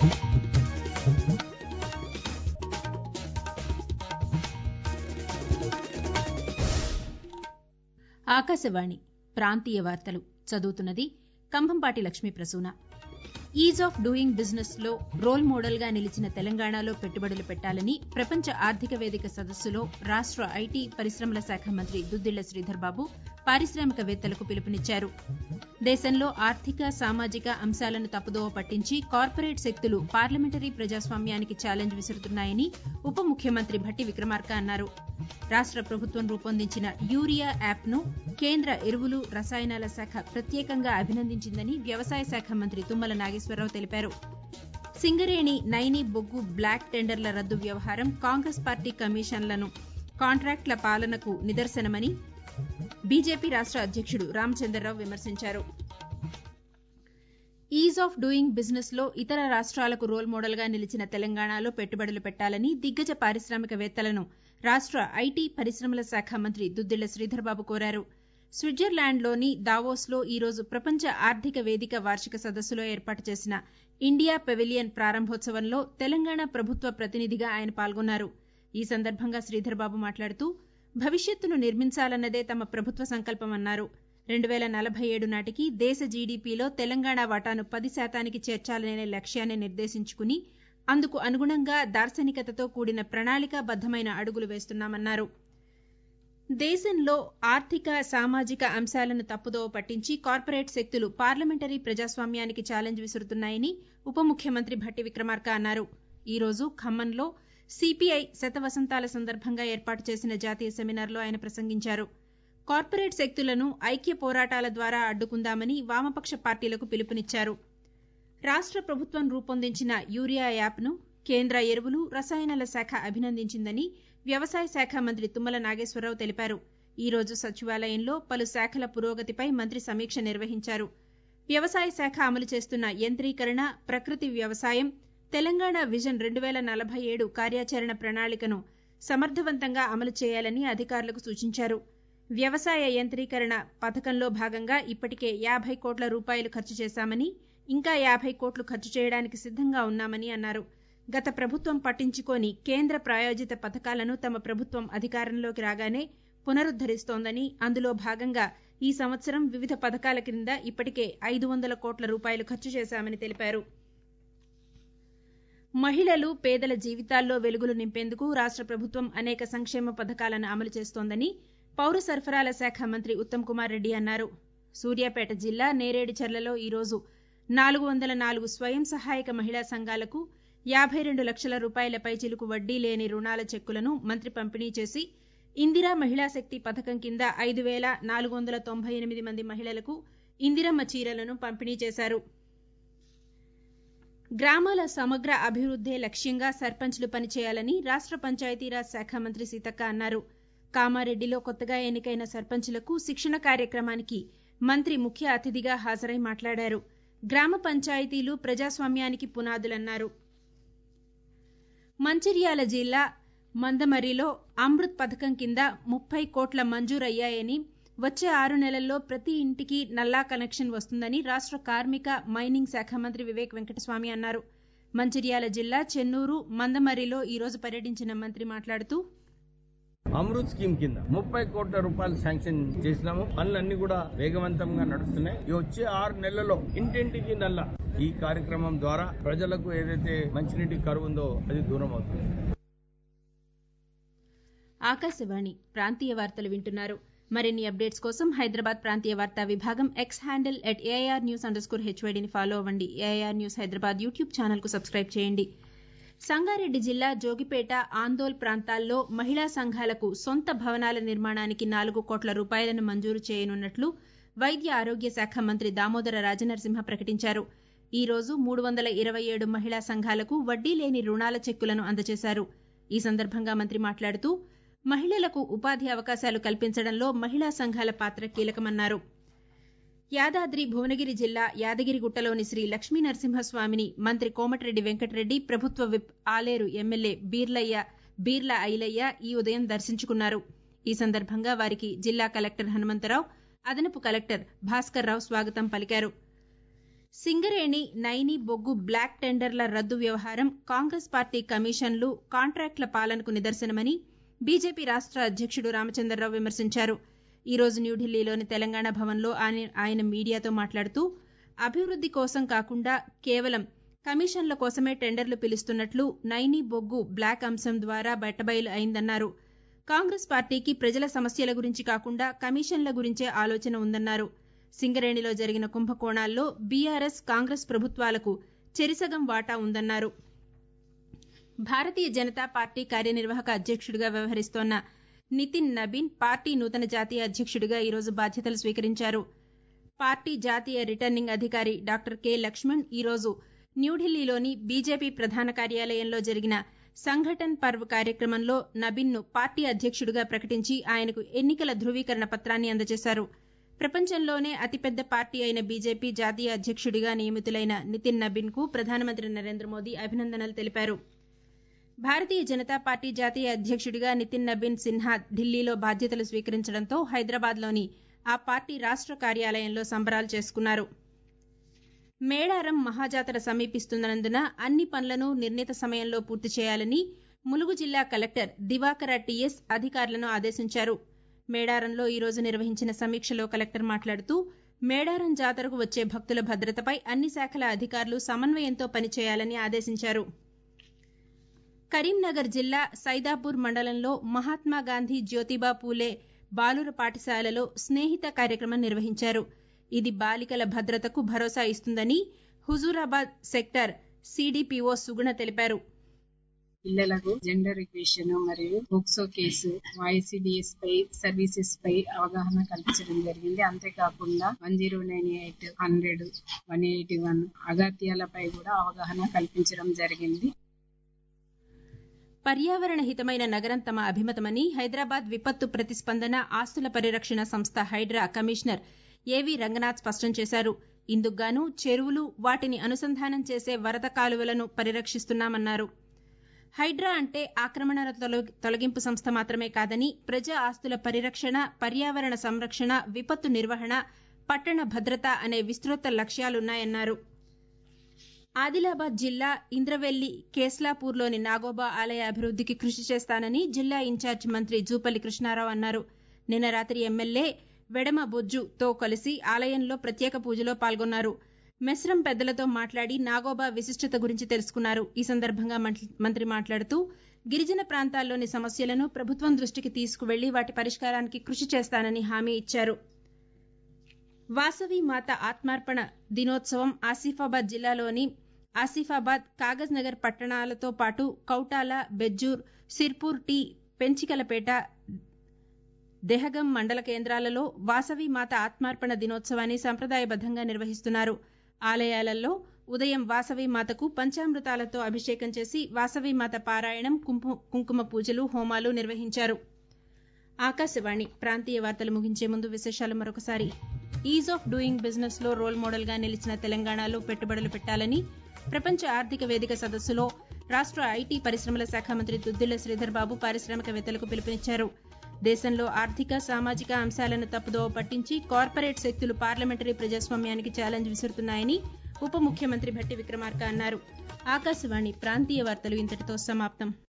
ఆకాశవాణి ప్రాంతీయ వార్తలు చదువుతున్నది Kambhampati Lakshmi Prasuna ease of doing business లో రోల్ మోడల్ గా నిలిచిన తెలంగాణలో పెట్టుబడులు పెట్టాలని ప్రపంచ ఆర్థిక వేదిక సదస్సులో రాష్ట ఐటీ పరిశ్రమల శాఖ మంత్రి దుద్దిళ్ల శ్రీధర్ బాబు పారిశ్రామికవేత్తలకు పిలుపునిచ్చారు దేశంలో ఆర్థిక సామాజిక అంశాలను తప్పుదోవ పట్టించి కార్పొరేట్ శక్తులు పార్లమెంటరీ ప్రజాస్వామ్యానికి ఛాలెంజ్ విసురుతున్నాయని ఉప ముఖ్యమంత్రి భట్టి విక్రమార్క అన్నారు రాష్ట ప్రభుత్వం రూపొందించిన యూరియా యాప్ ను కేంద్ర ఎరువులు రసాయనాల శాఖ ప్రత్యేకంగా అభినందించిందని వ్యవసాయ శాఖ మంత్రి తుమ్మల నాగేశ్వరరావు తెలిపారు సింగరేణి నైని బొగ్గు బ్లాక్ టెండర్ల రద్దు వ్యవహారం కాంగ్రెస్ పార్టీ కమిషన్లను కాంట్రాక్టుల పాలనకు నిదర్శనమని బీజేపీ రాష్ట అధ్యకుడు రామచంద్రరావు విమర్శించారు ఈజ్ ఆఫ్ డూయింగ్ బిజినెస్ లో ఇతర రాష్ట్రాలకు రోల్ మోడల్ గా నిలిచిన తెలంగాణలో పెట్టుబడులు పెట్టాలని దిగ్గజ పారిశ్రామికవేత్తలను రాష్ట ఐటీ పరిశ్రమల శాఖ మంత్రి దుద్దిళ్ల శ్రీధర్బాబు కోరారు స్విట్జర్లాండ్లోని దావోస్లో ఈ రోజు ప్రపంచ ఆర్థిక వేదిక వార్షిక సదస్సులో ఏర్పాటు చేసిన ఇండియా పెవిలియన్ ప్రారంభోత్సవంలో తెలంగాణ ప్రభుత్వ ప్రతినిధిగా ఆయన పాల్గొన్నారు ఈ సందర్భంగా శ్రీధర్బాబు మాట్లాడుతూ భవిష్యత్తును నిర్మించాలన్నదే తమ ప్రభుత్వ సంకల్పమన్నారు రెండు వేల నలభై ఏడు నాటికి దేశ జీడీపీలో తెలంగాణ వాటాను పది శాతానికి చేర్చాలనే లక్ష్యాన్ని నిర్దేశించుకుని అందుకు అనుగుణంగా దార్శనికతతో కూడిన ప్రణాళికాబద్దమైన అడుగులు వేస్తున్నామన్నారు దేశంలో ఆర్థిక సామాజిక అంశాలను తప్పుదోవ పట్టించి కార్పొరేట్ శక్తులు పార్లమెంటరీ ప్రజాస్వామ్యానికి ఛాలెంజ్ విసురుతున్నాయని ఉప ముఖ్యమంత్రి భట్టి విక్రమార్క అన్నారు ఈ రోజు ఖమ్మంలో సిపిఐ శతవసంతాల సందర్భంగా ఏర్పాటు చేసిన జాతీయ సెమినార్లో ఆయన ప్రసంగించారు కార్పొరేట్ శక్తులను ఐక్య పోరాటాల ద్వారా అడ్డుకుందామని వామపక్ష పార్టీలకు పిలుపునిచ్చారు రాష్ట ప్రభుత్వం రూపొందించిన యూరియా యాప్ను కేంద్ర ఎరువులు రసాయనాల శాఖ అభినందించిందని వ్యవసాయ శాఖ మంత్రి తుమ్మల నాగేశ్వరరావు తెలిపారు ఈ రోజు సచివాలయంలో పలు శాఖల పురోగతిపై మంత్రి సమీక్ష నిర్వహించారు వ్యవసాయ శాఖ అమలు చేస్తున్న యంత్రీకరణ ప్రకృతి వ్యవసాయం తెలంగాణ విజన్ రెండు వేల నలభై ఏడు కార్యాచరణ ప్రణాళికను సమర్థవంతంగా అమలు చేయాలని అధికారులకు సూచించారు వ్యవసాయ యంత్రీకరణ పథకంలో భాగంగా ఇప్పటికే యాభై కోట్ల రూపాయలు ఖర్చు చేశామని ఇంకా యాభై కోట్లు ఖర్చు చేయడానికి సిద్దంగా ఉన్నామని అన్నారు గత ప్రభుత్వం పట్టించుకోని కేంద్ర ప్రాయోజిత పథకాలను తమ ప్రభుత్వం అధికారంలోకి రాగానే పునరుద్దరిస్తోందని అందులో భాగంగా ఈ సంవత్సరం వివిధ పథకాల క్రింద ఇప్పటికే ఐదు వందల కోట్ల రూపాయలు ఖర్చు చేశామని తెలిపారు మహిళలు పేదల జీవితాల్లో వెలుగులు నింపేందుకు రాష్ట ప్రభుత్వం అనేక సంక్షేమ పథకాలను అమలు చేస్తోందని పౌర సరఫరాల శాఖ మంత్రి ఉత్తమ్ కుమార్ రెడ్డి అన్నారు సూర్యాపేట జిల్లా నేరేడుచర్లలో ఈరోజు నాలుగు వందల నాలుగు స్వయం సహాయక మహిళా సంఘాలకు యాభై రెండు లక్షల రూపాయల పైచిలుకు వడ్డీ లేని రుణాల చెక్కులను మంత్రి పంపిణీ చేసి ఇందిరా మహిళా శక్తి పథకం కింద ఐదు వేల నాలుగు వందల తొంభై ఎనిమిది మంది మహిళలకు ఇందిరమ్మ చీరలను పంపిణీ చేశారు గ్రామాల సమగ్ర అభివృద్దే లక్ష్యంగా సర్పంచ్లు పనిచేయాలని రాష్ట పంచాయతీరాజ్ శాఖ మంత్రి సీతక్క అన్నారు కామారెడ్డిలో కొత్తగా ఎన్నికైన సర్పంచ్లకు శిక్షణ కార్యక్రమానికి మంత్రి ముఖ్య అతిథిగా హాజరై మాట్లాడారు గ్రామ పంచాయతీలు ప్రజాస్వామ్యానికి పునాదులన్నారు మంచిర్యాల జిల్లా మందమరిలో అమృత్ పథకం కింద ముప్పై కోట్ల మంజూరయ్యాయని వచ్చే ఆరు నెలల్లో ప్రతి ఇంటికి నల్లా కనెక్షన్ వస్తుందని రాష్ట కార్మిక మైనింగ్ శాఖ మంత్రి వివేక్ వెంకటస్వామి అన్నారు మంచిర్యాల జిల్లా చెన్నూరు మందమరిలో ఈ రోజు పర్యటించిన మంత్రి మాట్లాడుతూ అమృత్ స్కీమ్ కింద ముప్పై కోట్ల రూపాయలు శాంక్షన్ చేసినాము పనులన్నీ కూడా వేగవంతంగా నడుస్తున్నాయి ఈ వచ్చే ఆరు నెలల్లో ఇంటింటికి నల్ల ఈ కార్యక్రమం ద్వారా ప్రజలకు ఏదైతే మంచినీటి కరువు ఉందో అది దూరం అవుతుంది ఆకాశవాణి ప్రాంతీయ వార్తలు వింటున్నారు మరిన్ని అప్డేట్స్ కోసం హైదరాబాద్ ప్రాంతీయ వార్తా విభాగం X handle at AIR news underscore హెచ్వైడీని ఫాలో అవ్వండి AIR news Hyderabad YouTube channel కు సబ్స్క్రైబ్ చేయండి సంగారెడ్డి జిల్లా జోగిపేట ఆందోల్ ప్రాంతాల్లో మహిళా సంఘాలకు సొంత భవనాల నిర్మాణానికి నాలుగు కోట్ల రూపాయలను మంజూరు చేయనున్నట్లు వైద్య ఆరోగ్య శాఖ మంత్రి దామోదర రాజనరసింహ ప్రకటించారు ఈ రోజు మూడు వందల ఇరవై ఏడు మహిళా సంఘాలకు వడ్డీ లేని రుణాల చెక్కులను అందజేశారు ఈ సందర్భంగా మంత్రి మాట్లాడుతూ మహిళలకు ఉపాధి అవకాశాలు కల్పించడంలో మహిళా సంఘాల పాత్ర కీలకమన్నారు యాదాద్రి భువనగిరి జిల్లా యాదగిరిగుట్టలోని శ్రీ లక్ష్మీ నరసింహస్వామిని మంత్రి కోమటిరెడ్డి వెంకటరెడ్డి ప్రభుత్వ విప్ ఆలేరు ఎమ్మెల్యే బీర్లయ్య బీర్ల ఐలయ్య ఈ ఉదయం దర్శించుకున్నారు ఈ సందర్భంగా వారికి జిల్లా కలెక్టర్ హనుమంతరావు అదనపు కలెక్టర్ భాస్కర్రావు స్వాగతం పలికారు సింగరేణి నైని బొగ్గు బ్లాక్ టెండర్ల రద్దు వ్యవహారం కాంగ్రెస్ పార్టీ కమిషన్లు కాంట్రాక్టుల పాలనకు నిదర్శనమని బీజేపీ రాష్ట అధ్యక్షుడు రామచంద్రరావు విమర్శించారు ఈ రోజు న్యూఢిల్లీలోని తెలంగాణ భవన్లో ఆయన మీడియాతో మాట్లాడుతూ అభివృద్ది కోసం కాకుండా కేవలం కమిషన్ల కోసమే టెండర్లు పిలుస్తున్నట్లు నైని బొగ్గు బ్లాక్ అంశం ద్వారా బట్టబయలు అయిందన్నారు కాంగ్రెస్ పార్టీకి ప్రజల సమస్యల గురించి కాకుండా కమిషన్ల గురించే ఆలోచన ఉందన్నారు సింగరేణిలో జరిగిన కుంభకోణాల్లో బీఆర్ఎస్ కాంగ్రెస్ ప్రభుత్వాలకు చెరిసగం వాటా ఉందన్నారు భారతీయ జనతా పార్టీ కార్యనిర్వాహక అధ్యక్షుడిగా వ్యవహరిస్తోన్న నితిన్ నబీన్ పార్టీ నూతన జాతీయ అధ్యక్షుడిగా ఈరోజు బాధ్యతలు స్వీకరించారు పార్టీ జాతీయ రిటర్నింగ్ అధికారి డాక్టర్ కె లక్ష్మణ్ ఈరోజు న్యూఢిల్లీలోని బీజేపీ ప్రధాన కార్యాలయంలో జరిగిన సంఘటన్ పర్వ్ కార్యక్రమంలో నబీన్ను పార్టీ అధ్యక్షుడిగా ప్రకటించి ఆయనకు ఎన్నికల ధృవీకరణ పత్రాన్ని అందజేశారు ప్రపంచంలోనే అతిపెద్ద పార్టీ అయిన బీజేపీ జాతీయ అధ్యక్షుడిగా నియమితులైన నితిన్ నబీన్ కు ప్రధానమంత్రి నరేంద్ర మోదీ అభినందనలు తెలిపారు భారతీయ జనతా పార్టీ జాతీయ అధ్యక్షుడిగా నితిన్ నబీన్ సిన్హా ఢిల్లీలో బాధ్యతలు స్వీకరించడంతో హైదరాబాద్లోని ఆ పార్టీ రాష్ట కార్యాలయంలో సంబరాలు చేసుకున్నారు మేడారం మహాజాతర సమీపిస్తున్నందున అన్ని పనులను నిర్ణీత సమయంలో పూర్తి చేయాలని ములుగు జిల్లా కలెక్టర్ దివాకర టీఎస్ అధికారులను ఆదేశించారు మేడారంలో ఈ రోజు నిర్వహించిన సమీక్షలో కలెక్టర్ మాట్లాడుతూ మేడారం జాతరకు వచ్చే భక్తుల భద్రతపై అన్ని శాఖల అధికారులు సమన్వయంతో పనిచేయాలని ఆదేశించారు కరీంనగర్ జిల్లా సైదాపూర్ మండలంలో మహాత్మాగాంధీ జ్యోతిబా పూలే బాలుర పాఠశాలలో స్నేహిత కార్యక్రమం నిర్వహించారు ఇది బాలికల భద్రతకు భరోసా ఇస్తుందని హుజూరాబాద్ సెక్టర్ సిడిపిఓ సుగుణ తెలిపారు పిల్లలకు జెండర్ ఈక్వేషన్ మరియు పోక్సో కేసు వైసీడీఎస్ పై సర్వీసెస్ పై అవగాహన కల్పించడం జరిగింది అంతేకాకుండా one zero nine eight hundred one eighty one అగత్యాలపై కూడా అవగాహన కల్పించడం జరిగింది పర్యావరణ హితమైన నగరం తమ అభిమతమని హైదరాబాద్ విపత్తు ప్రతిస్పందన ఆస్తుల పరిరక్షణ సంస్థ హైడ్రా కమిషనర్ ఏవి రంగనాథ్ స్పష్టం చేశారు ఇందుకుగాను చెరువులు వాటిని అనుసంధానం చేసే వరద కాలువలను పరిరక్షిస్తున్నామన్నారు హైడ్రా అంటే ఆక్రమణల తొలగింపు సంస్థ మాత్రమే కాదని ప్రజా ఆస్తుల పరిరక్షణ పర్యావరణ సంరక్షణ విపత్తు నిర్వహణ పట్టణ భద్రత అనే విస్తృత లక్ష్యాలున్నాయన్నారు ఆదిలాబాద్ జిల్లా ఇంద్రవెల్లి కేస్లాపూర్లోని నాగోబా ఆలయ అభివృద్దికి కృషి చేస్తానని జిల్లా ఇన్ఛార్జ్ మంత్రి జూపల్లి కృష్ణారావు అన్నారు నిన్న రాత్రి ఎమ్మెల్యే వెడమ బొజ్జుతో కలిసి ఆలయంలో ప్రత్యేక పూజలో పాల్గొన్నారు మెస్రం పెద్దలతో మాట్లాడి నాగోబా విశిష్టత గురించి తెలుసుకున్నారు ఈ సందర్భంగా మంత్రి మాట్లాడుతూ గిరిజన ప్రాంతాల్లోని సమస్యలను ప్రభుత్వం దృష్టికి తీసుకువెళ్లి వాటి పరిష్కారానికి కృషి చేస్తానని హామీ ఇచ్చారు వాసవి మాత ఆత్మార్పణ దినోత్సవం ఆసిఫాబాద్ జిల్లాలోని ఆసిఫాబాద్ కాగజ్ నగర్ పట్టణాలతో పాటు కౌటాల బెజ్జూర్ సిర్పూర్ టీ పెంచికలపేట దెహగం మండల కేంద్రాలలో వాసవి మాత ఆత్మార్పణ దినోత్సవాన్ని సంప్రదాయబద్దంగా నిర్వహిస్తున్నారు ఆలయాలలో ఉదయం వాసవి మాతకు పంచామృతాలతో అభిషేకం చేసి వాసవి మాత పారాయణం కుంకుమ పూజలు హోమాలు నిర్వహించారు ఆకాశవాణి ప్రాంతీయ వార్తలు ముగించే ముందు విశేషాలు మరొకసారి ఈజ్ ఆఫ్ డూయింగ్ బిజినెస్ లో రోల్ మోడల్ గా నిలిచిన తెలంగాణలో పెట్టుబడులు పెట్టాలని ప్రపంచ ఆర్థిక వేదిక సదస్సులో రాష్ట ఐటీ పరిశ్రమల శాఖ మంత్రి దుద్దిళ్ల శ్రీధర్ బాబు పారిశ్రామికవేత్తలకు పిలుపునిచ్చారు దేశంలో ఆర్థిక సామాజిక అంశాలను తప్పుదోవ పట్టించి కార్పొరేట్ శక్తులు పార్లమెంటరీ ప్రజాస్వామ్యానికి ఛాలెంజ్ విసురుతున్నాయని ఉప ముఖ్యమంత్రి భట్టి విక్రమార్క అన్నారు ఆకాశవాణి ప్రాంతీయ వార్తలు ఇంతటితో సమాప్తం